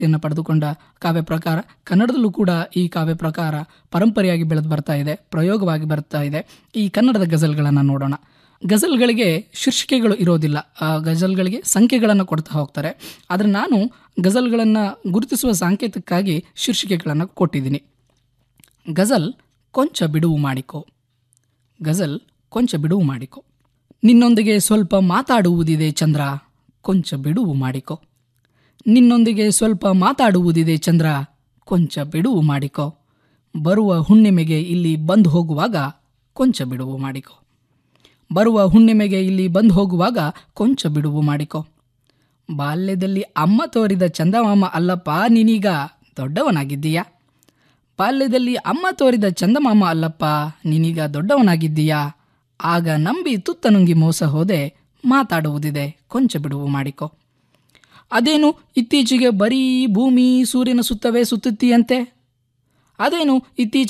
ಯನ್ನು ಪಡೆದುಕೊಂಡ ಕಾವ್ಯ ಪ್ರಕಾರ ಕನ್ನಡದಲ್ಲೂ ಕೂಡ ಈ ಕಾವ್ಯ ಪ್ರಕಾರ ಪರಂಪರೆಯಾಗಿ ಬೆಳೆದು ಬರ್ತಾ ಇದೆ ಪ್ರಯೋಗವಾಗಿ ಬರ್ತಾ ಇದೆ ಈ ಕನ್ನಡದ ಗಜಲ್ಗಳನ್ನು ನೋಡೋಣ ಗಜಲ್ಗಳಿಗೆ ಶೀರ್ಷಿಕೆಗಳು ಇರೋದಿಲ್ಲ ಆ ಗಜಲ್ಗಳಿಗೆ ಸಂಖ್ಯೆಗಳನ್ನು ಕೊಡ್ತಾ ಹೋಗ್ತಾರೆ ಆದರೆ ನಾನು ಗಜಲ್ಗಳನ್ನು ಗುರುತಿಸುವ ಸಾಂಕೇತಿಕಕ್ಕಾಗಿ ಶೀರ್ಷಿಕೆಗಳನ್ನು ಕೊಟ್ಟಿದ್ದೀನಿ ಗಜಲ್ ಕೊಂಚ ಬಿಡುವು ಮಾಡಿಕೊ ಗಜಲ್ ಕೊಂಚ ಬಿಡುವು ಮಾಡಿಕೊ ನಿನ್ನೊಂದಿಗೆ ಸ್ವಲ್ಪ ಮಾತಾಡುವುದಿದೆ ಚಂದ್ರ ಕೊಂಚ ಬಿಡುವು ಮಾಡಿಕೊ ನಿನ್ನೊಂದಿಗೆ ಸ್ವಲ್ಪ ಮಾತಾಡುವುದಿದೆ ಚಂದ್ರ ಕೊಂಚ ಬಿಡುವು ಮಾಡಿಕೊ ಬರುವ ಹುಣ್ಣಿಮೆಗೆ ಇಲ್ಲಿ ಬಂದು ಹೋಗುವಾಗ ಕೊಂಚ ಬಿಡುವು ಮಾಡಿಕೊ ಬರುವ ಹುಣ್ಣಿಮೆಗೆ ಇಲ್ಲಿ ಬಂದು ಹೋಗುವಾಗ ಕೊಂಚ ಬಿಡುವು ಮಾಡಿಕೊ ಬಾಲ್ಯದಲ್ಲಿ ಅಮ್ಮ ತೋರಿದ ಚಂದಮಾಮ ಅಲ್ಲಪ್ಪ ನೀನೀಗ ದೊಡ್ಡವನಾಗಿದ್ದೀಯಾ ಬಾಲ್ಯದಲ್ಲಿ ಅಮ್ಮ ತೋರಿದ ಚಂದಮಾಮ ಅಲ್ಲಪ್ಪ ನೀನೀಗ ದೊಡ್ಡವನಾಗಿದ್ದೀಯಾ ಆಗ ನಂಬಿ ತುತ್ತ ನುಂಗಿ ಮೋಸ ಹೋದೆ ಮಾತಾಡುವುದಿದೆ ಕೊಂಚ ಬಿಡುವು ಮಾಡಿಕೊ ಅದೇನು ಇತ್ತೀಚೆಗೆ ಬರೀ ಭೂಮಿ ಸೂರ್ಯನ ಸುತ್ತವೇ ಸುತ್ತುತ್ತೀಯಂತೆ ಅದೇನು ಇತ್ತೀಚೆಗೆ